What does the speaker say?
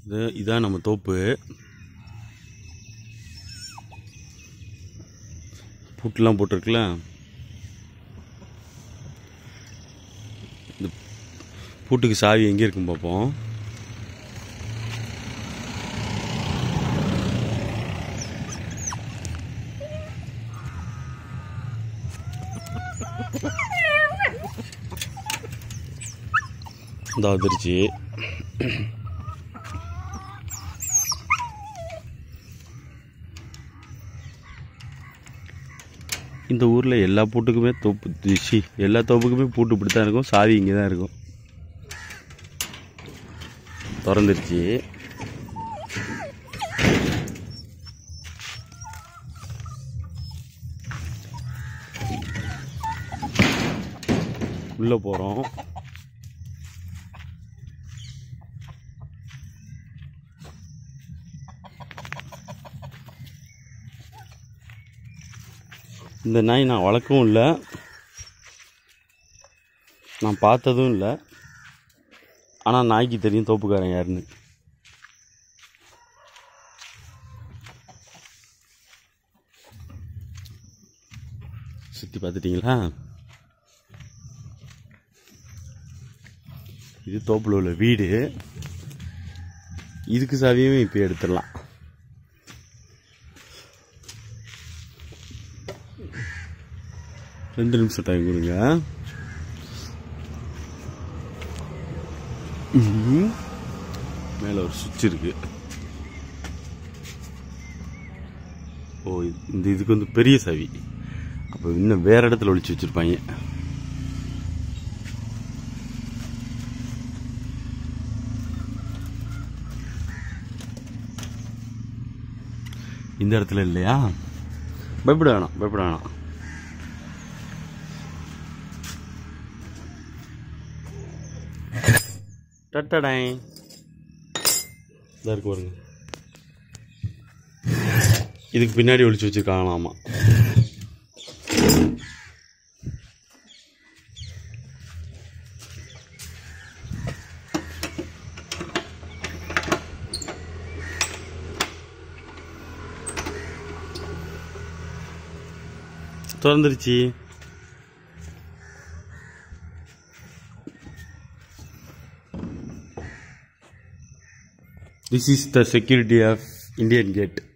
இது இதான் நம்ம தோப்பு பூட்டெலாம் போட்டிருக்குல்ல இந்த பூட்டுக்கு சாவி எங்கே இருக்குன்னு பார்ப்போம் இந்த வந்துருச்சு இந்த ஊரில் எல்லா பூட்டுக்குமே தோப்பு சி எல்லா தோப்புக்குமே பூட்டு இப்படி தான் இருக்கும் சாவி இங்கே தான் இருக்கும் திறந்துருச்சு உள்ளே போகிறோம் இந்த நாய் நான் வளர்க்கவும் இல்லை நான் பார்த்ததும் இல்லை ஆனால் நாய்க்கு தெரியும் தோப்புக்காரன் யாருன்னு சுற்றி பார்த்துட்டிங்களா இது தோப்பில் உள்ள வீடு இதுக்கு சாவியும் இப்போ எடுத்துடலாம் ரெண்டு நிமிஷம் டைம் கொடுங்க ம்ஹும். மேலே ஒரு சுவிட்ச் இருக்கு ஓ இது- இந்த இதுக்கு வந்து பெரிய சாவி அப்போ இன்னும் வேற இடத்துல ஒளிச்சு வச்சிருப்பாங்க இந்த இடத்துல இல்லையா பயப்பட வேணாம் பயப்பட வேணாம் டட்டடை இதா இருக்கு பாருங்க இதுக்கு பின்னாடி ஒளிச்சு வச்சிருக்காங்களாமா திறந்துருச்சு This is the security of Indian gate.